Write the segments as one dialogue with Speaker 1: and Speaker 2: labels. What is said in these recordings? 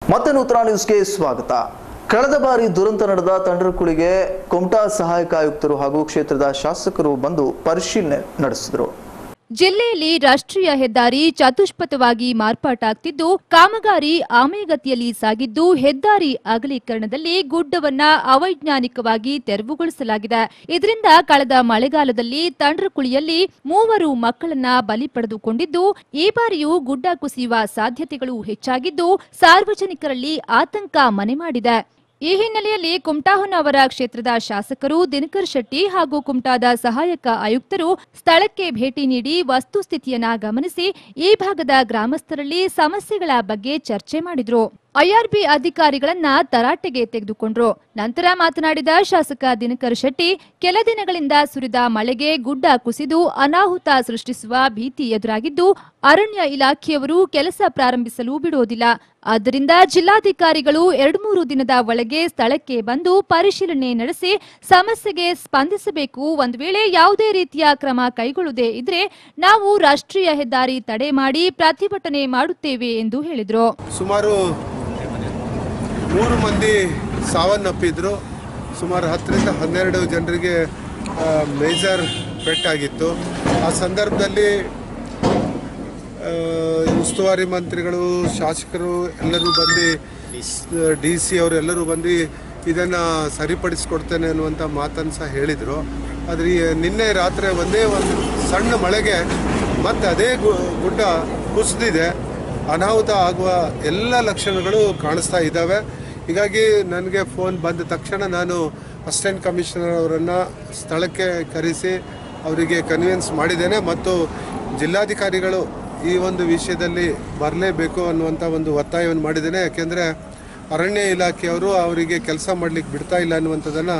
Speaker 1: ಮತ್ತೆ ನೂತನ ನ್ಯೂಸ್ಗೆ ಸ್ವಾಗತ ಕಳೆದ ಬಾರಿ ದುರಂತ ನಡೆದ ತಂಡ್ರಕುಳಿಗೆ ಕುಮಟಾ ಸಹಾಯಕ ಆಯುಕ್ತರು ಹಾಗೂ ಕ್ಷೇತ್ರದ ಶಾಸಕರು ಬಂದು ಪರಿಶೀಲನೆ ನಡೆಸಿದರು
Speaker 2: ಜಿಲ್ಲೆಯಲ್ಲಿ ರಾಷ್ಟ್ರೀಯ ಹೆದ್ದಾರಿ ಚತುಷ್ಪಥವಾಗಿ ಮಾರ್ಪಾಟಾಗ್ತಿದ್ದು ಕಾಮಗಾರಿ ಆಮೆಗತಿಯಲ್ಲಿ ಸಾಗಿದ್ದು ಹೆದ್ದಾರಿ ಅಗಲೀಕರಣದಲ್ಲಿ ಗುಡ್ಡವನ್ನ ಅವೈಜ್ಞಾನಿಕವಾಗಿ ತೆರವುಗೊಳಿಸಲಾಗಿದೆ ಇದರಿಂದ ಕಳೆದ ಮಳೆಗಾಲದಲ್ಲಿ ತಂಡ್ರಕುಳಿಯಲ್ಲಿ ಮೂವರು ಮಕ್ಕಳನ್ನ ಬಲಿ ಪಡೆದುಕೊಂಡಿದ್ದು ಈ ಬಾರಿಯೂ ಗುಡ್ಡ ಕುಸಿಯುವ ಸಾಧ್ಯತೆಗಳು ಹೆಚ್ಚಾಗಿದ್ದು ಸಾರ್ವಜನಿಕರಲ್ಲಿ ಆತಂಕ ಮನೆ ಮಾಡಿದೆ ಈ ಹಿನ್ನೆಲೆಯಲ್ಲಿ ಕುಮಟಾಹೊನ್ನವರ ಕ್ಷೇತ್ರದ ಶಾಸಕರು ದಿನಕರ್ ಶೆಟ್ಟಿ ಹಾಗೂ ಕುಮಟಾದ ಸಹಾಯಕ ಆಯುಕ್ತರು ಸ್ಥಳಕ್ಕೆ ಭೇಟಿ ನೀಡಿ ವಸ್ತುಸ್ಥಿತಿಯನ್ನ ಗಮನಿಸಿ ಈ ಭಾಗದ ಗ್ರಾಮಸ್ಥರಲ್ಲಿ ಸಮಸ್ಯೆಗಳ ಬಗ್ಗೆ ಚರ್ಚೆ ಮಾಡಿದ್ರು ಐಆರ್ಬಿ ಅಧಿಕಾರಿಗಳನ್ನ ತರಾಟೆಗೆ ತೆಗೆದುಕೊಂಡ್ರು ನಂತರ ಮಾತನಾಡಿದ ಶಾಸಕ ದಿನಕರ್ ಶೆಟ್ಟಿ ಕೆಲ ದಿನಗಳಿಂದ ಸುರಿದ ಮಳೆಗೆ ಗುಡ್ಡ ಕುಸಿದು ಅನಾಹುತ ಸೃಷ್ಟಿಸುವ ಭೀತಿ ಎದುರಾಗಿದ್ದು ಅರಣ್ಯ ಇಲಾಖೆಯವರು ಕೆಲಸ ಪ್ರಾರಂಭಿಸಲು ಬಿಡುವುದಿಲ್ಲ ಆದ್ದರಿಂದ ಜಿಲ್ಲಾಧಿಕಾರಿಗಳು ಎರಡು ಮೂರು ದಿನದ ಒಳಗೆ ಸ್ಥಳಕ್ಕೆ ಬಂದು ಪರಿಶೀಲನೆ ನಡೆಸಿ ಸಮಸ್ಯೆಗೆ ಸ್ಪಂದಿಸಬೇಕು ಒಂದು ವೇಳೆ ಯಾವುದೇ ರೀತಿಯ ಕ್ರಮ ಕೈಗೊಳ್ಳದೆ ಇದ್ರೆ ನಾವು ರಾಷ್ಟ್ರೀಯ ಹೆದ್ದಾರಿ ತಡೆ ಮಾಡಿ ಪ್ರತಿಭಟನೆ ಮಾಡುತ್ತೇವೆ ಎಂದು ಹೇಳಿದರು
Speaker 3: ಸುಮಾರು ಮೂರು ಮಂದಿ ಸಾವನ್ನಪ್ಪಿದ್ರು ಸುಮಾರು ಹತ್ತರಿಂದ ಹನ್ನೆರಡು ಜನರಿಗೆ ಮೇಜರ್ ಪೆಟ್ಟಾಗಿತ್ತು ಆ ಸಂದರ್ಭದಲ್ಲಿ ಆ, ಉಸ್ತುವಾರಿ ಮಂತ್ರಿಗಳು ಶಾಸಕರು ಎಲ್ಲರೂ ಬಂದು ಡಿ ಸಿ ಅವರು ಎಲ್ಲರೂ ಬಂದು ಇದನ್ನು ಸರಿಪಡಿಸ್ಕೊಡ್ತೇನೆ ಅನ್ನುವಂಥ ಮಾತನ್ನು ಸಹ ಹೇಳಿದರು ಆದರೆ ಈ ನಿನ್ನೆ ರಾತ್ರಿ ಒಂದೇ ಒಂದು ಸಣ್ಣ ಮಳೆಗೆ ಮತ್ತೆ ಅದೇ ಗು- ಗುಡ್ಡ ಕುಸಿದಿದೆ ಅನಾಹುತ ಆಗುವ ಎಲ್ಲ ಲಕ್ಷಣಗಳು ಕಾಣಿಸ್ತಾ ಇದ್ದಾವೆ ಹೀಗಾಗಿ ನನಗೆ ಫೋನ್ ಬಂದ ತಕ್ಷಣ ನಾನು ಅಸಿಸ್ಟೆಂಟ್ ಕಮಿಷನರ್ ಅವರನ್ನು ಸ್ಥಳಕ್ಕೆ ಕರೆಸಿ ಅವರಿಗೆ ಕನ್ವಿನ್ಸ್ ಮಾಡಿದ್ದೇನೆ ಮತ್ತು ಜಿಲ್ಲಾಧಿಕಾರಿಗಳು ಈ ಒಂದು ವಿಷಯದಲ್ಲಿ ಬರಲೇಬೇಕು ಅನ್ನುವಂಥ ಒಂದು ಒತ್ತಾಯವನ್ನು ಮಾಡಿದ್ದೇನೆ ಯಾಕೆಂದರೆ ಅರಣ್ಯ ಇಲಾಖೆಯವರು ಅವರಿಗೆ ಕೆಲಸ ಮಾಡಲಿಕ್ಕೆ ಬಿಡ್ತಾ ಇಲ್ಲ ಅನ್ನುವಂಥದ್ದನ್ನು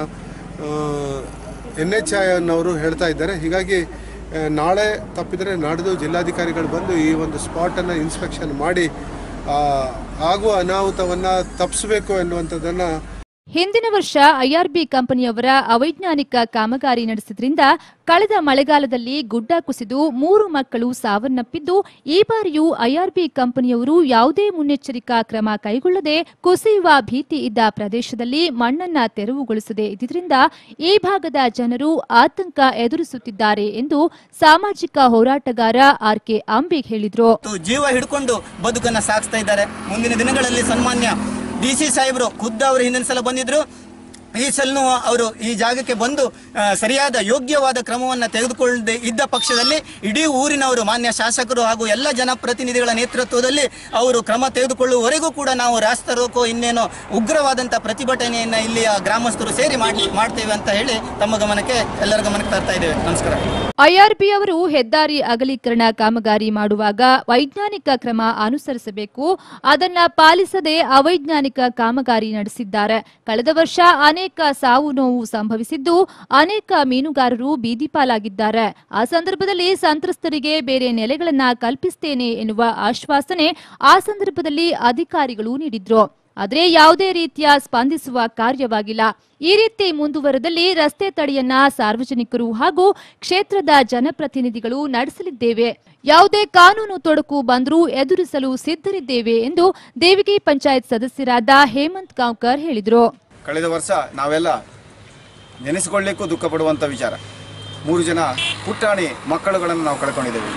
Speaker 3: ಎನ್ ಎಚ್ ಐ ಅನ್ನವರು ಹೇಳ್ತಾ ಇದ್ದಾರೆ ಹೀಗಾಗಿ ಆ, ನಾಳೆ ತಪ್ಪಿದರೆ ನಾಡ್ದು ಜಿಲ್ಲಾಧಿಕಾರಿಗಳು ಬಂದು ಈ ಒಂದು ಸ್ಪಾಟನ್ನು ಇನ್ಸ್ಪೆಕ್ಷನ್ ಮಾಡಿ ಆ, ಆಗುವ ಅನಾಹುತವನ್ನು ತಪ್ಪಿಸಬೇಕು ಎನ್ನುವಂಥದ್ದನ್ನು
Speaker 2: ಹಿಂದಿನ ವರ್ಷ ಐಆರ್ಬಿ ಕಂಪನಿಯವರ ಅವೈಜ್ಞಾನಿಕ ಕಾಮಗಾರಿ ನಡೆಸಿದ್ರಿಂದ ಕಳೆದ ಮಳೆಗಾಲದಲ್ಲಿ ಗುಡ್ಡ ಕುಸಿದು ಮೂರು ಮಕ್ಕಳು ಸಾವನ್ನಪ್ಪಿದ್ದು ಈ ಬಾರಿಯೂ ಐಆರ್ಬಿ ಕಂಪನಿಯವರು ಯಾವುದೇ ಮುನ್ನೆಚ್ಚರಿಕಾ ಕ್ರಮ ಕೈಗೊಳ್ಳದೆ ಕುಸಿಯುವ ಭೀತಿ ಇದ್ದ ಪ್ರದೇಶದಲ್ಲಿ ಮಣ್ಣನ್ನ ತೆರವುಗೊಳಿಸದೆ ಇದ್ದಿದ್ರಿಂದ ಈ ಭಾಗದ ಜನರು ಆತಂಕ ಎದುರಿಸುತ್ತಿದ್ದಾರೆ ಎಂದು ಸಾಮಾಜಿಕ ಹೋರಾಟಗಾರ ಆರ್ ಕೆ ಅಂಬಿಗ್ ಹೇಳಿದ್ರು
Speaker 4: ಮತ್ತು ಜೀವ ಹಿಡ್ಕೊಂಡು ಬದುಕನ್ನ ಸಾಗಿಸ್ತಾ ಇದ್ದಾರೆ ಮುಂದಿನ ದಿನಗಳಲ್ಲಿ ಸನ್ಮಾನ್ಯ ಡಿ ಸಿ ಸಾಹೇಬರು ಖುದ್ದು ಅವರು ಹಿಂದಿನ ಸಲ ಬಂದಿದ್ರು ಈ ಸಲನೂ ಅವರು ಈ ಜಾಗಕ್ಕೆ ಬಂದು ಆ, ಸರಿಯಾದ ಯೋಗ್ಯವಾದ ಕ್ರಮವನ್ನು ತೆಗೆದುಕೊಳ್ಳದೆ ಇದ್ದ ಪಕ್ಷದಲ್ಲಿ ಇಡೀ ಊರಿನವರು ಮಾನ್ಯ ಶಾಸಕರು ಹಾಗೂ ಎಲ್ಲ ಜನಪ್ರತಿನಿಧಿಗಳ ನೇತೃತ್ವದಲ್ಲಿ ಅವರು ಕ್ರಮ ತೆಗೆದುಕೊಳ್ಳುವವರೆಗೂ ಕೂಡ ನಾವು ರಾಸ್ತಾ ರೋಕೋ ಇನ್ನೇನೋ ಉಗ್ರವಾದಂಥ ಪ್ರತಿಭಟನೆಯನ್ನು ಇಲ್ಲಿಯ ಗ್ರಾಮಸ್ಥರು ಸೇರಿ ಮಾಡಿ ಮಾಡ್ತೇವೆ ಅಂತ ಹೇಳಿ ತಮ್ಮ ಗಮನಕ್ಕೆ ಎಲ್ಲರ ಗಮನಕ್ಕೆ ತರ್ತಾ ಇದ್ದೇವೆ ನಮಸ್ಕಾರ
Speaker 2: ಐಆರ್ಬಿ ಅವರು ಹೆದ್ದಾರಿ ಅಗಲೀಕರಣ ಕಾಮಗಾರಿ ಮಾಡುವಾಗ ವೈಜ್ಞಾನಿಕ ಕ್ರಮ ಅನುಸರಿಸಬೇಕು ಅದನ್ನ ಪಾಲಿಸದೆ ಅವೈಜ್ಞಾನಿಕ ಕಾಮಗಾರಿ ನಡೆಸಿದ್ದಾರೆ ಕಳೆದ ವರ್ಷ ಅನೇಕ ಸಾವು ನೋವು ಸಂಭವಿಸಿದ್ದು ಅನೇಕ ಮೀನುಗಾರರು ಬೀದಿ ಪಾಲಾಗಿದ್ದಾರೆ ಆ ಸಂದರ್ಭದಲ್ಲಿ ಸಂತ್ರಸ್ತರಿಗೆ ಬೇರೆ ನೆಲೆಗಳನ್ನ ಕಲ್ಪಿಸ್ತೇನೆ ಎನ್ನುವ ಆಶ್ವಾಸನೆ ಆ ಸಂದರ್ಭದಲ್ಲಿ ಅಧಿಕಾರಿಗಳು ನೀಡಿದ್ರು ಆದರೆ ಯಾವುದೇ ರೀತಿಯ ಸ್ಪಂದಿಸುವ ಕಾರ್ಯವಾಗಿಲ್ಲ ಈ ರೀತಿ ಮುಂದುವರೆದಲ್ಲಿ ರಸ್ತೆ ತಡೆಯನ್ನ ಸಾರ್ವಜನಿಕರು ಹಾಗೂ ಕ್ಷೇತ್ರದ ಜನಪ್ರತಿನಿಧಿಗಳು ನಡೆಸಲಿದ್ದೇವೆ ಯಾವುದೇ ಕಾನೂನು ತೊಡಕು ಬಂದರೂ ಎದುರಿಸಲು ಸಿದ್ಧರಿದ್ದೇವೆ ಎಂದು ದೇವಿಗೆ ಪಂಚಾಯತ್ ಸದಸ್ಯರಾದ ಹೇಮಂತ್ ಗಾಂವ್ಕರ್ ಹೇಳಿದರು
Speaker 5: ಕಳೆದ ವರ್ಷ ನಾವೆಲ್ಲ ನೆನೆಸಿಕೊಳ್ಳಿಕ್ಕೂ ದುಃಖ ಪಡುವಂಥ ವಿಚಾರ ಮೂರು ಜನ ಪುಟ್ಟಾಣಿ ಮಕ್ಕಳುಗಳನ್ನು ನಾವು ಕಳ್ಕೊಂಡಿದ್ದೇವೆ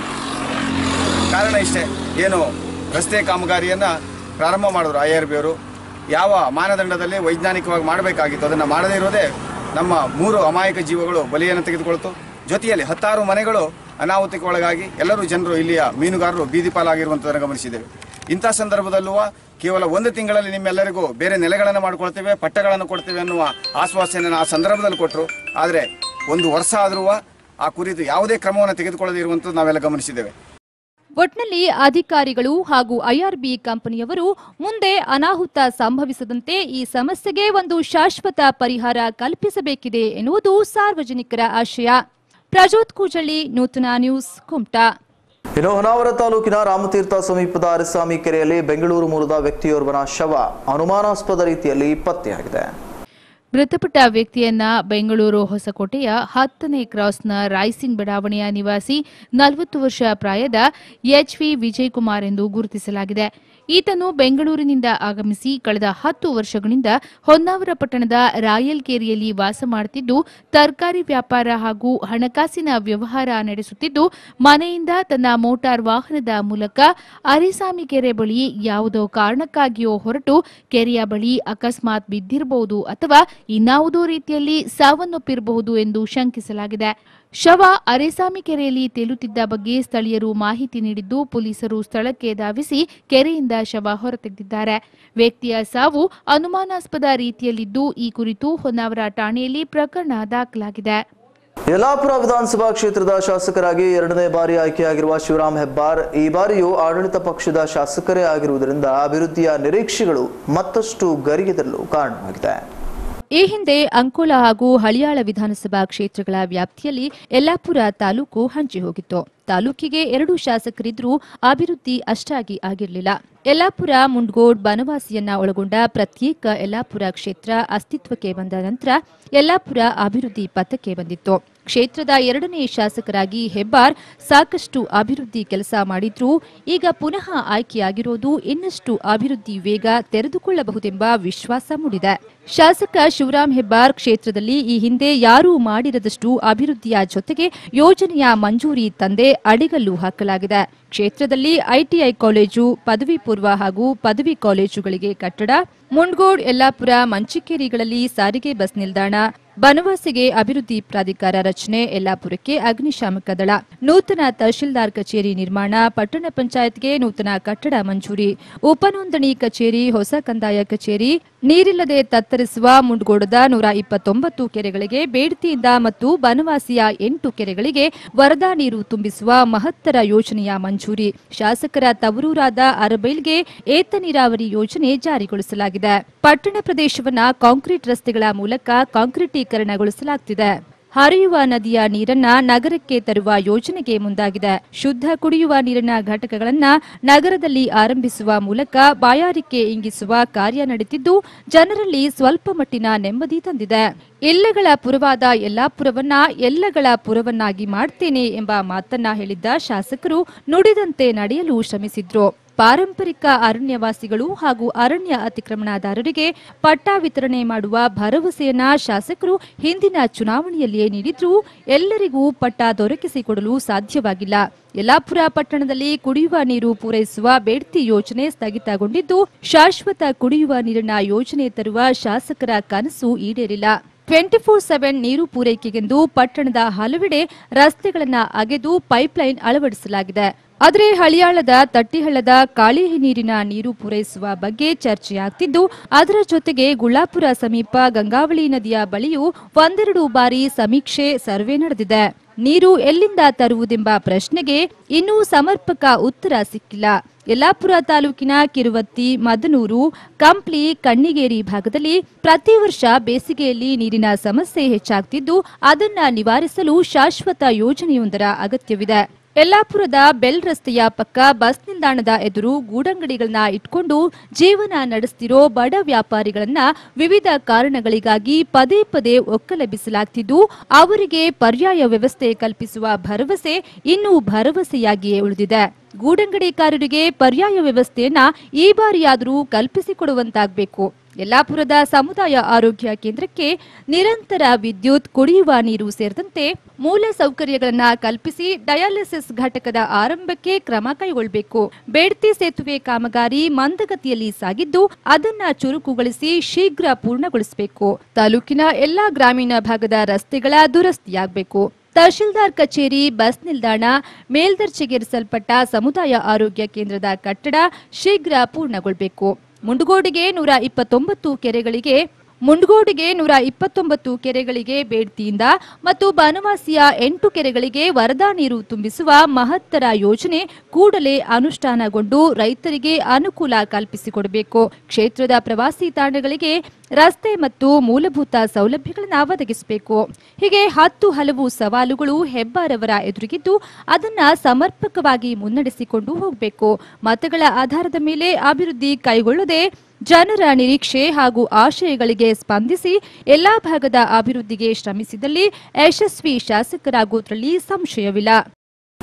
Speaker 5: ಕಾರಣ ಇಷ್ಟೇ ಏನು ರಸ್ತೆ ಕಾಮಗಾರಿಯನ್ನು ಪ್ರಾರಂಭ ಮಾಡಿದ್ರು ಐ ಆರ್ ಬಿ ಅವರು ಯಾವ ಮಾನದಂಡದಲ್ಲಿ ವೈಜ್ಞಾನಿಕವಾಗಿ ಮಾಡಬೇಕಾಗಿತ್ತು ಅದನ್ನು ಮಾಡದೇ ಇರೋದೇ ನಮ್ಮ ಮೂರು ಅಮಾಯಕ ಜೀವಗಳು ಬಲಿಯನ್ನು ತೆಗೆದುಕೊಳ್ತು ಜೊತೆಯಲ್ಲಿ ಹತ್ತಾರು ಮನೆಗಳು ಅನಾಹುತಕ್ಕೆ ಒಳಗಾಗಿ ಎಲ್ಲರೂ ಜನರು ಇಲ್ಲಿಯ ಮೀನುಗಾರರು ಬೀದಿ ಪಾಲಾಗಿರುವಂಥದ್ದನ್ನು ಗಮನಿಸಿದ್ದೇವೆ ಇಂಥ ಸಂದರ್ಭದಲ್ಲೂ ಕೇವಲ ಒಂದು ತಿಂಗಳಲ್ಲಿ ನಿಮ್ಮೆಲ್ಲರಿಗೂ ಬೇರೆ ನೆಲೆಗಳನ್ನು ಮಾಡ್ಕೊಳ್ತೇವೆ ಪಟ್ಟಗಳನ್ನು ಕೊಡ್ತೇವೆ ಅನ್ನುವ ಆಶ್ವಾಸನೆಯನ್ನು ಆ ಸಂದರ್ಭದಲ್ಲಿ ಕೊಟ್ಟರು ಆದರೆ ಒಂದು ವರ್ಷ ಆದರೂ ಆ ಕುರಿತು ಯಾವುದೇ ಕ್ರಮವನ್ನು ತೆಗೆದುಕೊಳ್ಳದೇ ಇರುವಂಥದ್ದು ನಾವೆಲ್ಲ ಗಮನಿಸಿದ್ದೇವೆ
Speaker 2: ಒಟ್ನಲ್ಲಿ ಅಧಿಕಾರಿಗಳು ಹಾಗೂ ಐಆರ್ಬಿ ಕಂಪನಿಯವರು ಮುಂದೆ ಅನಾಹುತ ಸಂಭವಿಸದಂತೆ ಈ ಸಮಸ್ಯೆಗೆ ಒಂದು ಶಾಶ್ವತ ಪರಿಹಾರ ಕಲ್ಪಿಸಬೇಕಿದೆ ಎನ್ನುವುದು ಸಾರ್ವಜನಿಕರ ಆಶಯ ಪ್ರಜೋತ್ ಕೂಜಳ್ಳಿ ನೂತನ ನ್ಯೂಸ್ ಕುಮಟಾ
Speaker 1: ಇನ್ನು ಹೊನ್ನಾವರ ತಾಲೂಕಿನ ರಾಮತೀರ್ಥ ಸಮೀಪದ ಅರಸಾಮಿ ಕೆರೆಯಲ್ಲಿ ಬೆಂಗಳೂರು ಮೂಲದ ವ್ಯಕ್ತಿಯೋರ್ವನ ಶವ ಅನುಮಾನಾಸ್ಪದ ರೀತಿಯಲ್ಲಿ ಪತ್ತೆಯಾಗಿದೆ
Speaker 6: ಮೃತಪಟ್ಟ ವ್ಯಕ್ತಿಯನ್ನ ಬೆಂಗಳೂರು ಹೊಸಕೋಟೆಯ ಹತ್ತನೇ ಕ್ರಾಸ್ನ ರೈಸಿಂಗ್ ಬಡಾವಣೆಯ ನಿವಾಸಿ ನಲವತ್ತು ವರ್ಷ ಪ್ರಾಯದ ಎಚ್ ವಿ ವಿಜಯಕುಮಾರ್ ಎಂದು ಗುರುತಿಸಲಾಗಿದೆ ಈತನು ಬೆಂಗಳೂರಿನಿಂದ ಆಗಮಿಸಿ ಕಳೆದ ಹತ್ತು ವರ್ಷಗಳಿಂದ ಹೊನ್ನಾವರ ಪಟ್ಟಣದ ರಾಯಲ್ಕೇರಿಯಲ್ಲಿ ವಾಸ ಮಾಡುತ್ತಿದ್ದು ತರಕಾರಿ ವ್ಯಾಪಾರ ಹಾಗೂ ಹಣಕಾಸಿನ ವ್ಯವಹಾರ ನಡೆಸುತ್ತಿದ್ದು ಮನೆಯಿಂದ ತನ್ನ ಮೋಟಾರ್ ವಾಹನದ ಮೂಲಕ ಅರಿಸಾಮಿ ಕೆರೆ ಬಳಿ ಯಾವುದೋ ಕಾರಣಕ್ಕಾಗಿಯೋ ಹೊರಟು ಕೆರೆಯ ಬಳಿ ಅಕಸ್ಮಾತ್ ಬಿದ್ದಿರಬಹುದು ಅಥವಾ ಇನ್ನಾವುದೋ ರೀತಿಯಲ್ಲಿ ಸಾವನ್ನಪ್ಪಿರಬಹುದು ಎಂದು ಶಂಕಿಸಲಾಗಿದೆ ಶವ ಅರೆಸಾಮಿ ಕೆರೆಯಲ್ಲಿ ತೇಲುತ್ತಿದ್ದ ಬಗ್ಗೆ ಸ್ಥಳೀಯರು ಮಾಹಿತಿ ನೀಡಿದ್ದು ಪೊಲೀಸರು ಸ್ಥಳಕ್ಕೆ ಧಾವಿಸಿ ಕೆರೆಯಿಂದ ಶವ ಹೊರತೆಗೆದಿದ್ದಾರೆ ವ್ಯಕ್ತಿಯ ಸಾವು ಅನುಮಾನಾಸ್ಪದ ರೀತಿಯಲ್ಲಿದ್ದು ಈ ಕುರಿತು ಹೊನ್ನಾವರ ಠಾಣೆಯಲ್ಲಿ ಪ್ರಕರಣ ದಾಖಲಾಗಿದೆ
Speaker 1: ಯಲ್ಲಾಪುರ ವಿಧಾನಸಭಾ ಕ್ಷೇತ್ರದ ಶಾಸಕರಾಗಿ ಎರಡನೇ ಬಾರಿ ಆಯ್ಕೆಯಾಗಿರುವ ಶಿವರಾಮ್ ಹೆಬ್ಬಾರ್ ಈ ಬಾರಿಯೂ ಆಡಳಿತ ಪಕ್ಷದ ಶಾಸಕರೇ ಆಗಿರುವುದರಿಂದ ಅಭಿವೃದ್ಧಿಯ ನಿರೀಕ್ಷೆಗಳು ಮತ್ತಷ್ಟು ಗರಿಗೆದರಲು ಕಾರಣವಾಗಿದೆ
Speaker 2: ಈ ಹಿಂದೆ ಅಂಕೋಲ ಹಾಗೂ ಹಳಿಯಾಳ ವಿಧಾನಸಭಾ ಕ್ಷೇತ್ರಗಳ ವ್ಯಾಪ್ತಿಯಲ್ಲಿ ಯಲ್ಲಾಪುರ ತಾಲೂಕು ಹಂಚಿ ಹೋಗಿತ್ತು ತಾಲೂಕಿಗೆ ಎರಡು ಶಾಸಕರಿದ್ರೂ ಅಭಿವೃದ್ಧಿ ಅಷ್ಟಾಗಿ ಆಗಿರಲಿಲ್ಲ ಯಲ್ಲಾಪುರ ಮುಂಡ್ಗೋಡ್ ಬನವಾಸಿಯನ್ನ ಒಳಗೊಂಡ ಪ್ರತ್ಯೇಕ ಯಲ್ಲಾಪುರ ಕ್ಷೇತ್ರ ಅಸ್ತಿತ್ವಕ್ಕೆ ಬಂದ ನಂತರ ಯಲ್ಲಾಪುರ ಅಭಿವೃದ್ಧಿ ಪಥಕ್ಕೆ ಬಂದಿತ್ತು ಕ್ಷೇತ್ರದ ಎರಡನೇ ಶಾಸಕರಾಗಿ ಹೆಬ್ಬಾರ್ ಸಾಕಷ್ಟು ಅಭಿವೃದ್ಧಿ ಕೆಲಸ ಮಾಡಿದ್ರೂ ಈಗ ಪುನಃ ಆಯ್ಕೆಯಾಗಿರೋದು ಇನ್ನಷ್ಟು ಅಭಿವೃದ್ಧಿ ವೇಗ ತೆರೆದುಕೊಳ್ಳಬಹುದೆಂಬ ವಿಶ್ವಾಸ ಮೂಡಿದೆ ಶಾಸಕ ಶಿವರಾಮ್ ಹೆಬ್ಬಾರ್ ಕ್ಷೇತ್ರದಲ್ಲಿ ಈ ಹಿಂದೆ ಯಾರೂ ಮಾಡಿರದಷ್ಟು ಅಭಿವೃದ್ಧಿಯ ಜೊತೆಗೆ ಯೋಜನೆಯ ಮಂಜೂರಿ ತಂದೆ ಅಡಿಗಲ್ಲು ಹಾಕಲಾಗಿದೆ ಕ್ಷೇತ್ರದಲ್ಲಿ ಐಟಿಐ ಕಾಲೇಜು ಪದವಿ ಪೂರ್ವ ಹಾಗೂ ಪದವಿ ಕಾಲೇಜುಗಳಿಗೆ ಕಟ್ಟಡ ಮುಂಡ್ಗೋಡ್ ಯಲ್ಲಾಪುರ ಮಂಚಿಕೇರಿಗಳಲ್ಲಿ ಸಾರಿಗೆ ಬಸ್ ನಿಲ್ದಾಣ ಬನವಾಸಿಗೆ ಅಭಿವೃದ್ಧಿ ಪ್ರಾಧಿಕಾರ ರಚನೆ ಯಲ್ಲಾಪುರಕ್ಕೆ ಅಗ್ನಿಶಾಮಕ ದಳ ನೂತನ ತಹಶೀಲ್ದಾರ್ ಕಚೇರಿ ನಿರ್ಮಾಣ ಪಟ್ಟಣ ಪಂಚಾಯತ್ಗೆ ನೂತನ ಕಟ್ಟಡ ಮಂಜೂರಿ ಉಪನೋಂದಣಿ ಕಚೇರಿ ಹೊಸ ಕಂದಾಯ ಕಚೇರಿ ನೀರಿಲ್ಲದೆ ತತ್ತರಿಸುವ ಮುಂಡ್ಗೋಡದ ನೂರ ಇಪ್ಪತ್ತೊಂಬತ್ತು ಕೆರೆಗಳಿಗೆ ಬೇಡ್ತಿಯಿಂದ ಮತ್ತು ಬನವಾಸಿಯ ಎಂಟು ಕೆರೆಗಳಿಗೆ ವರದಾ ನೀರು ತುಂಬಿಸುವ ಮಹತ್ತರ ಯೋಜನೆಯ ಮಂಜೂರಿ ಶಾಸಕರ ತವರೂರಾದ ಅರಬೈಲ್ಗೆ ಏತ ನೀರಾವರಿ ಯೋಜನೆ ಜಾರಿಗೊಳಿಸಲಾಗಿದೆ ಪಟ್ಟಣ ಪ್ರದೇಶವನ್ನ ಕಾಂಕ್ರೀಟ್ ರಸ್ತೆಗಳ ಮೂಲಕ ಕಾಂಕ್ರೀಟೀಕರಣಗೊಳಿಸಲಾಗುತ್ತಿದೆ ಹರಿಯುವ ನದಿಯ ನೀರನ್ನ ನಗರಕ್ಕೆ ತರುವ ಯೋಜನೆಗೆ ಮುಂದಾಗಿದೆ ಶುದ್ಧ ಕುಡಿಯುವ ನೀರಿನ ಘಟಕಗಳನ್ನ ನಗರದಲ್ಲಿ ಆರಂಭಿಸುವ ಮೂಲಕ ಬಾಯಾರಿಕೆ ಇಂಗಿಸುವ ಕಾರ್ಯ ನಡೆದಿದ್ದು ಜನರಲ್ಲಿ ಸ್ವಲ್ಪ ಮಟ್ಟಿನ ನೆಮ್ಮದಿ ತಂದಿದೆ ಎಲ್ಲಗಳ ಪುರವಾದ ಯಲ್ಲಾಪುರವನ್ನ ಎಲ್ಲಗಳ ಪುರವನ್ನಾಗಿ ಮಾಡ್ತೇನೆ ಎಂಬ ಮಾತನ್ನ ಹೇಳಿದ್ದ ಶಾಸಕರು ನುಡಿದಂತೆ ನಡೆಯಲು ಶ್ರಮಿಸಿದ್ರು ಪಾರಂಪರಿಕ ಅರಣ್ಯವಾಸಿಗಳು ಹಾಗೂ ಅರಣ್ಯ ಅತಿಕ್ರಮಣದಾರರಿಗೆ ಪಟ್ಟ ವಿತರಣೆ ಮಾಡುವ ಭರವಸೆಯನ್ನ ಶಾಸಕರು ಹಿಂದಿನ ಚುನಾವಣೆಯಲ್ಲಿಯೇ ನೀಡಿದ್ರೂ ಎಲ್ಲರಿಗೂ ಪಟ್ಟ ದೊರಕಿಸಿಕೊಡಲು ಸಾಧ್ಯವಾಗಿಲ್ಲ ಯಲ್ಲಾಪುರ ಪಟ್ಟಣದಲ್ಲಿ ಕುಡಿಯುವ ನೀರು ಪೂರೈಸುವ ಬೇಡ್ತಿ ಯೋಜನೆ ಸ್ಥಗಿತಗೊಂಡಿದ್ದು ಶಾಶ್ವತ ಕುಡಿಯುವ ನೀರಿನ ಯೋಜನೆ ತರುವ ಶಾಸಕರ ಕನಸು ಈಡೇರಿಲ್ಲ ಟ್ವೆಂಟಿ ಫೋರ್ ಸೆವೆನ್ ನೀರು ಪೂರೈಕೆಗೆಂದು ಪಟ್ಟಣದ ಹಲವೆಡೆ ರಸ್ತೆಗಳನ್ನ ಅಗೆದು ಪೈಪ್ಲೈನ್ ಅಳವಡಿಸಲಾಗಿದೆ ಆದರೆ ಹಳಿಯಾಳದ ತಟ್ಟಿಹಳ್ಳದ ಕಾಳಿ ನೀರಿನ ನೀರು ಪೂರೈಸುವ ಬಗ್ಗೆ ಚರ್ಚೆಯಾಗ್ತಿದ್ದು ಅದರ ಜೊತೆಗೆ ಗುಳ್ಳಾಪುರ ಸಮೀಪ ಗಂಗಾವಳಿ ನದಿಯ ಬಳಿಯೂ ಒಂದೆರಡು ಬಾರಿ ಸಮೀಕ್ಷೆ ಸರ್ವೆ ನಡೆದಿದೆ ನೀರು ಎಲ್ಲಿಂದ ತರುವುದೆಂಬ ಪ್ರಶ್ನೆಗೆ ಇನ್ನೂ ಸಮರ್ಪಕ ಉತ್ತರ ಸಿಕ್ಕಿಲ್ಲ ಯಲ್ಲಾಪುರ ತಾಲೂಕಿನ ಕಿರುವತ್ತಿ ಮದನೂರು ಕಂಪ್ಲಿ ಕಣ್ಣಿಗೇರಿ ಭಾಗದಲ್ಲಿ ಪ್ರತಿ ವರ್ಷ ಬೇಸಿಗೆಯಲ್ಲಿ ನೀರಿನ ಸಮಸ್ಯೆ ಹೆಚ್ಚಾಗ್ತಿದ್ದು ಅದನ್ನ ನಿವಾರಿಸಲು ಶಾಶ್ವತ ಯೋಜನೆಯೊಂದರ ಅಗತ್ಯವಿದೆ ಯಲ್ಲಾಪುರದ ಬೆಲ್ ರಸ್ತೆಯ ಪಕ್ಕ ಬಸ್ ನಿಲ್ದಾಣದ ಎದುರು ಗೂಡಂಗಡಿಗಳನ್ನ ಇಟ್ಕೊಂಡು ಜೀವನ ನಡೆಸ್ತಿರೋ ಬಡ ವ್ಯಾಪಾರಿಗಳನ್ನ ವಿವಿಧ ಕಾರಣಗಳಿಗಾಗಿ ಪದೇ ಪದೇ ಒಕ್ಕಲೆಬ್ಬಿಸಲಾಗ್ತಿದ್ದು ಅವರಿಗೆ ಪರ್ಯಾಯ ವ್ಯವಸ್ಥೆ ಕಲ್ಪಿಸುವ ಭರವಸೆ ಇನ್ನೂ ಭರವಸೆಯಾಗಿಯೇ ಉಳಿದಿದೆ ಗೂಡಂಗಡಿಕಾರರಿಗೆ ಪರ್ಯಾಯ ವ್ಯವಸ್ಥೆಯನ್ನ ಈ ಬಾರಿಯಾದರೂ ಕಲ್ಪಿಸಿಕೊಡುವಂತಾಗಬೇಕು ಯಲ್ಲಾಪುರದ ಸಮುದಾಯ ಆರೋಗ್ಯ ಕೇಂದ್ರಕ್ಕೆ ನಿರಂತರ ವಿದ್ಯುತ್ ಕುಡಿಯುವ ನೀರು ಸೇರಿದಂತೆ ಮೂಲ ಸೌಕರ್ಯಗಳನ್ನ ಕಲ್ಪಿಸಿ ಡಯಾಲಿಸಿಸ್ ಘಟಕದ ಆರಂಭಕ್ಕೆ ಕ್ರಮ ಕೈಗೊಳ್ಳಬೇಕು ಬೇಡ್ತಿ ಸೇತುವೆ ಕಾಮಗಾರಿ ಮಂದಗತಿಯಲ್ಲಿ ಸಾಗಿದ್ದು ಅದನ್ನ ಚುರುಕುಗೊಳಿಸಿ ಶೀಘ್ರ ಪೂರ್ಣಗೊಳಿಸಬೇಕು ತಾಲೂಕಿನ ಎಲ್ಲಾ ಗ್ರಾಮೀಣ ಭಾಗದ ರಸ್ತೆಗಳ ದುರಸ್ತಿಯಾಗಬೇಕು ತಹಶೀಲ್ದಾರ್ ಕಚೇರಿ ಬಸ್ ನಿಲ್ದಾಣ ಮೇಲ್ದರ್ಜೆಗೇರಿಸಲ್ಪಟ್ಟ ಸಮುದಾಯ ಆರೋಗ್ಯ ಕೇಂದ್ರದ ಕಟ್ಟಡ ಶೀಘ್ರ ಪೂರ್ಣಗೊಳ್ಳಬೇಕು ಮುಂಡಗೋಡಿಗೆ ನೂರ ಇಪ್ಪತ್ತೊಂಬತ್ತು ಕೆರೆಗಳಿಗೆ ಮುಂಡಗೋಡಿಗೆ ನೂರ ಇಪ್ಪತ್ತೊಂಬತ್ತು ಕೆರೆಗಳಿಗೆ ಬೇಡ್ತಿಯಿಂದ ಮತ್ತು ಬನವಾಸಿಯ ಎಂಟು ಕೆರೆಗಳಿಗೆ ವರದಾ ನೀರು ತುಂಬಿಸುವ ಮಹತ್ತರ ಯೋಜನೆ ಕೂಡಲೇ ಅನುಷ್ಠಾನಗೊಂಡು ರೈತರಿಗೆ ಅನುಕೂಲ ಕಲ್ಪಿಸಿಕೊಡಬೇಕು ಕ್ಷೇತ್ರದ ಪ್ರವಾಸಿ ತಾಣಗಳಿಗೆ ರಸ್ತೆ ಮತ್ತು ಮೂಲಭೂತ ಸೌಲಭ್ಯಗಳನ್ನು ಒದಗಿಸಬೇಕು ಹೀಗೆ ಹತ್ತು ಹಲವು ಸವಾಲುಗಳು ಹೆಬ್ಬಾರವರ ಎದುರಿಗಿದ್ದು ಅದನ್ನ ಸಮರ್ಪಕವಾಗಿ ಮುನ್ನಡೆಸಿಕೊಂಡು ಹೋಗಬೇಕು ಮತಗಳ ಆಧಾರದ ಮೇಲೆ ಅಭಿವೃದ್ಧಿ ಕೈಗೊಳ್ಳದೆ ಜನರ ನಿರೀಕ್ಷೆ ಹಾಗೂ ಆಶಯಗಳಿಗೆ ಸ್ಪಂದಿಸಿ ಎಲ್ಲಾ ಭಾಗದ ಅಭಿವೃದ್ಧಿಗೆ ಶ್ರಮಿಸಿದಲ್ಲಿ ಯಶಸ್ವಿ ಶಾಸಕರಾಗುವುದರಲ್ಲಿ ಸಂಶಯವಿಲ್ಲ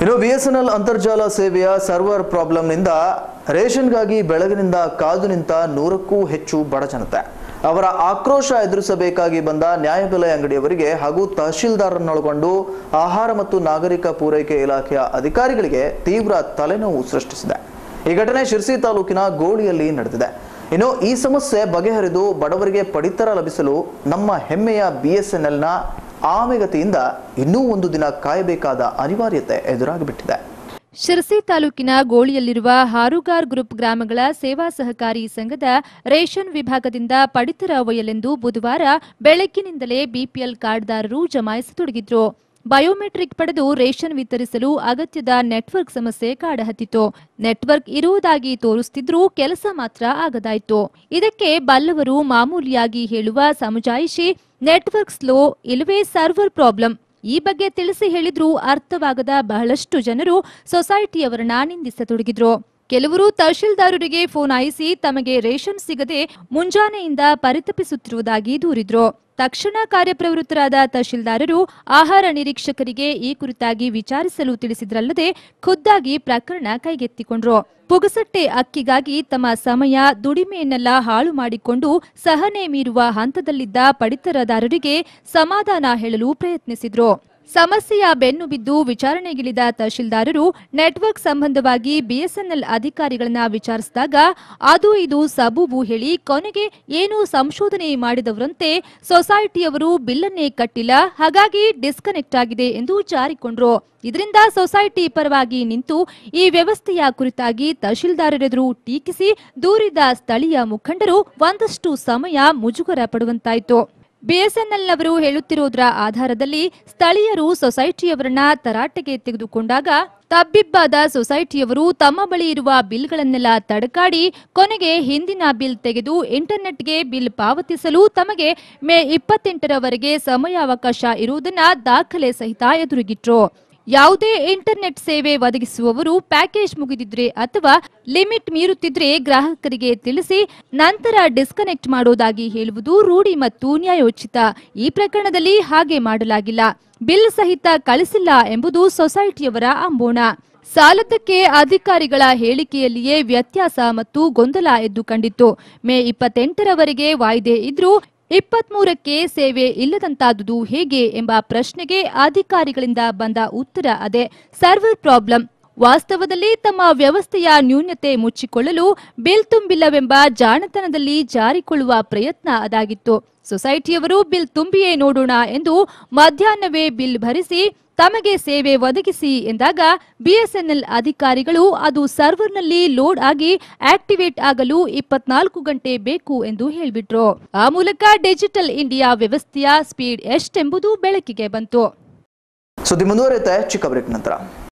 Speaker 1: ಇನ್ನು ಬಿಎಸ್ಎನ್ಎಲ್ ಅಂತರ್ಜಾಲ ಸೇವೆಯ ಸರ್ವರ್ ಪ್ರಾಬ್ಲಮ್ನಿಂದ ರೇಷನ್ಗಾಗಿ ಬೆಳಗಿನಿಂದ ಕಾದು ನಿಂತ ನೂರಕ್ಕೂ ಹೆಚ್ಚು ಬಡ ಜನತೆ ಅವರ ಆಕ್ರೋಶ ಎದುರಿಸಬೇಕಾಗಿ ಬಂದ ನ್ಯಾಯಬೆಲೆ ಅಂಗಡಿಯವರಿಗೆ ಹಾಗೂ ತಹಶೀಲ್ದಾರರನ್ನೊಳಗೊಂಡು ಆಹಾರ ಮತ್ತು ನಾಗರಿಕ ಪೂರೈಕೆ ಇಲಾಖೆಯ ಅಧಿಕಾರಿಗಳಿಗೆ ತೀವ್ರ ತಲೆನೋವು ಸೃಷ್ಟಿಸಿದೆ ಈ ಘಟನೆ ಶಿರ್ಸಿ ತಾಲೂಕಿನ ಗೋಳಿಯಲ್ಲಿ ನಡೆದಿದೆ ಇನ್ನು ಈ ಸಮಸ್ಯೆ ಬಗೆಹರಿದು ಬಡವರಿಗೆ ಪಡಿತರ ಲಭಿಸಲು ನಮ್ಮ ಹೆಮ್ಮೆಯ ಬಿಎಸ್ಎನ್ಎಲ್ನ ಆಮೆಗತಿಯಿಂದ ಇನ್ನೂ ಒಂದು ದಿನ ಕಾಯಬೇಕಾದ ಅನಿವಾರ್ಯತೆ ಎದುರಾಗಿಬಿಟ್ಟಿದೆ
Speaker 2: ಶಿರಸಿ ತಾಲೂಕಿನ ಗೋಳಿಯಲ್ಲಿರುವ ಹಾರುಗಾರ್ ಗ್ರೂಪ್ ಗ್ರಾಮಗಳ ಸೇವಾ ಸಹಕಾರಿ ಸಂಘದ ರೇಷನ್ ವಿಭಾಗದಿಂದ ಪಡಿತರ ಒಯ್ಯಲೆಂದು ಬುಧವಾರ ಬೆಳಗ್ಗಿನಿಂದಲೇ ಬಿಪಿಎಲ್ ಕಾರ್ಡ್ದಾರರು ಜಮಾಯಿಸತೊಡಗಿದ್ರು ಬಯೋಮೆಟ್ರಿಕ್ ಪಡೆದು ರೇಷನ್ ವಿತರಿಸಲು ಅಗತ್ಯದ ನೆಟ್ವರ್ಕ್ ಸಮಸ್ಯೆ ಕಾಡಹತ್ತಿತು ನೆಟ್ವರ್ಕ್ ಇರುವುದಾಗಿ ತೋರಿಸ್ತಿದ್ರೂ ಕೆಲಸ ಮಾತ್ರ ಆಗದಾಯ್ತು ಇದಕ್ಕೆ ಬಲ್ಲವರು ಮಾಮೂಲಿಯಾಗಿ ಹೇಳುವ ಸಮಜಾಯಿಷಿ ನೆಟ್ವರ್ಕ್ ಸ್ಲೋ ಇಲ್ಲವೇ ಸರ್ವರ್ ಪ್ರಾಬ್ಲಮ್ ಈ ಬಗ್ಗೆ ತಿಳಿಸಿ ಹೇಳಿದ್ರೂ ಅರ್ಥವಾಗದ ಬಹಳಷ್ಟು ಜನರು ಸೊಸೈಟಿಯವರನ್ನ ನಿಂದಿಸತೊಡಗಿದ್ರು ಕೆಲವರು ತಹಶೀಲ್ದಾರರಿಗೆ ಫೋನ್ ಆಯಿಸಿ ತಮಗೆ ರೇಷನ್ ಸಿಗದೆ ಮುಂಜಾನೆಯಿಂದ ಪರಿತಪಿಸುತ್ತಿರುವುದಾಗಿ ದೂರಿದ್ರು ತಕ್ಷಣ ಕಾರ್ಯಪ್ರವೃತ್ತರಾದ ತಹಶೀಲ್ದಾರರು ಆಹಾರ ನಿರೀಕ್ಷಕರಿಗೆ ಈ ಕುರಿತಾಗಿ ವಿಚಾರಿಸಲು ತಿಳಿಸಿದ್ರಲ್ಲದೆ ಖುದ್ದಾಗಿ ಪ್ರಕರಣ ಕೈಗೆತ್ತಿಕೊಂಡ್ರು ಪುಗಸಟ್ಟೆ ಅಕ್ಕಿಗಾಗಿ ತಮ್ಮ ಸಮಯ ದುಡಿಮೆಯನ್ನೆಲ್ಲ ಹಾಳು ಮಾಡಿಕೊಂಡು ಸಹನೆ ಮೀರುವ ಹಂತದಲ್ಲಿದ್ದ ಪಡಿತರದಾರರಿಗೆ ಸಮಾಧಾನ ಹೇಳಲು ಪ್ರಯತ್ನಿಸಿದ್ರು ಸಮಸ್ಯೆಯ ಬೆನ್ನು ಬಿದ್ದು ವಿಚಾರಣೆಗಿಳಿದ ತಹಶೀಲ್ದಾರರು ನೆಟ್ವರ್ಕ್ ಸಂಬಂಧವಾಗಿ ಬಿಎಸ್ಎನ್ಎಲ್ ಅಧಿಕಾರಿಗಳನ್ನ ವಿಚಾರಿಸಿದಾಗ ಅದು ಇದು ಸಬೂಬು ಹೇಳಿ ಕೊನೆಗೆ ಏನು ಸಂಶೋಧನೆ ಮಾಡಿದವರಂತೆ ಸೊಸೈಟಿಯವರು ಬಿಲ್ಲನ್ನೇ ಕಟ್ಟಿಲ್ಲ ಹಾಗಾಗಿ ಡಿಸ್ಕನೆಕ್ಟ್ ಆಗಿದೆ ಎಂದು ಜಾರಿಕೊಂಡ್ರು ಇದರಿಂದ ಸೊಸೈಟಿ ಪರವಾಗಿ ನಿಂತು ಈ ವ್ಯವಸ್ಥೆಯ ಕುರಿತಾಗಿ ತಹಶೀಲ್ದಾರರೆದುರು ಟೀಕಿಸಿ ದೂರಿದ ಸ್ಥಳೀಯ ಮುಖಂಡರು ಒಂದಷ್ಟು ಸಮಯ ಮುಜುಗರ ಪಡುವಂತಾಯಿತು ಬಿಎಸ್ಎನ್ಎಲ್ನವರು ಹೇಳುತ್ತಿರುವುದರ ಆಧಾರದಲ್ಲಿ ಸ್ಥಳೀಯರು ಸೊಸೈಟಿಯವರನ್ನ ತರಾಟೆಗೆ ತೆಗೆದುಕೊಂಡಾಗ ತಬ್ಬಿಬ್ಬಾದ ಸೊಸೈಟಿಯವರು ತಮ್ಮ ಬಳಿ ಇರುವ ಬಿಲ್ಗಳನ್ನೆಲ್ಲ ತಡಕಾಡಿ ಕೊನೆಗೆ ಹಿಂದಿನ ಬಿಲ್ ತೆಗೆದು ಇಂಟರ್ನೆಟ್ಗೆ ಬಿಲ್ ಪಾವತಿಸಲು ತಮಗೆ ಮೇ ಇಪ್ಪತ್ತೆಂಟರವರೆಗೆ ಸಮಯಾವಕಾಶ ಇರುವುದನ್ನ ದಾಖಲೆ ಸಹಿತ ಎದುರುಗಿಟ್ರು ಯಾವುದೇ ಇಂಟರ್ನೆಟ್ ಸೇವೆ ಒದಗಿಸುವವರು ಪ್ಯಾಕೇಜ್ ಮುಗಿದಿದ್ರೆ ಅಥವಾ ಲಿಮಿಟ್ ಮೀರುತ್ತಿದ್ರೆ ಗ್ರಾಹಕರಿಗೆ ತಿಳಿಸಿ ನಂತರ ಡಿಸ್ಕನೆಕ್ಟ್ ಮಾಡೋದಾಗಿ ಹೇಳುವುದು ರೂಢಿ ಮತ್ತು ನ್ಯಾಯೋಚಿತ ಈ ಪ್ರಕರಣದಲ್ಲಿ ಹಾಗೆ ಮಾಡಲಾಗಿಲ್ಲ ಬಿಲ್ ಸಹಿತ ಕಳಿಸಿಲ್ಲ ಎಂಬುದು ಸೊಸೈಟಿಯವರ ಅಂಬೋಣ ಸಾಲದಕ್ಕೆ ಅಧಿಕಾರಿಗಳ ಹೇಳಿಕೆಯಲ್ಲಿಯೇ ವ್ಯತ್ಯಾಸ ಮತ್ತು ಗೊಂದಲ ಎದ್ದು ಕಂಡಿತ್ತು ಮೇ ಇಪ್ಪತ್ತೆಂಟರವರೆಗೆ ವಾಯ್ದೆ ಇದ್ರೂ ಇಪ್ಪತ್ಮೂರಕ್ಕೆ ಸೇವೆ ಇಲ್ಲದಂತಾದುದು ಹೇಗೆ ಎಂಬ ಪ್ರಶ್ನೆಗೆ ಅಧಿಕಾರಿಗಳಿಂದ ಬಂದ ಉತ್ತರ ಅದೇ ಸರ್ವರ್ ಪ್ರಾಬ್ಲಮ್ ವಾಸ್ತವದಲ್ಲಿ ತಮ್ಮ ವ್ಯವಸ್ಥೆಯ ನ್ಯೂನ್ಯತೆ ಮುಚ್ಚಿಕೊಳ್ಳಲು ಬಿಲ್ ತುಂಬಿಲ್ಲವೆಂಬ ಜಾಣತನದಲ್ಲಿ ಜಾರಿಕೊಳ್ಳುವ ಪ್ರಯತ್ನ ಅದಾಗಿತ್ತು ಸೊಸೈಟಿಯವರು ಬಿಲ್ ತುಂಬಿಯೇ ನೋಡೋಣ ಎಂದು ಮಧ್ಯಾಹ್ನವೇ ಬಿಲ್ ಭರಿಸಿ ತಮಗೆ ಸೇವೆ ಒದಗಿಸಿ ಎಂದಾಗ ಬಿಎಸ್ಎನ್ಎಲ್ ಅಧಿಕಾರಿಗಳು ಅದು ಸರ್ವರ್ನಲ್ಲಿ ಲೋಡ್ ಆಗಿ ಆಕ್ಟಿವೇಟ್ ಆಗಲು ಇಪ್ಪತ್ನಾಲ್ಕು ಗಂಟೆ ಬೇಕು ಎಂದು ಹೇಳಿಬಿಟ್ರು ಆ ಮೂಲಕ ಡಿಜಿಟಲ್ ಇಂಡಿಯಾ ವ್ಯವಸ್ಥೆಯ ಸ್ಪೀಡ್ ಎಷ್ಟೆಂಬುದು ಬೆಳಕಿಗೆ ಬಂತು
Speaker 1: ಸುದ್ದಿ ಮುಂದುವರಿಯುತ್ತೆ ಚಿಕ್ಕ ಬ್ರೇಕ್ ನಂತರ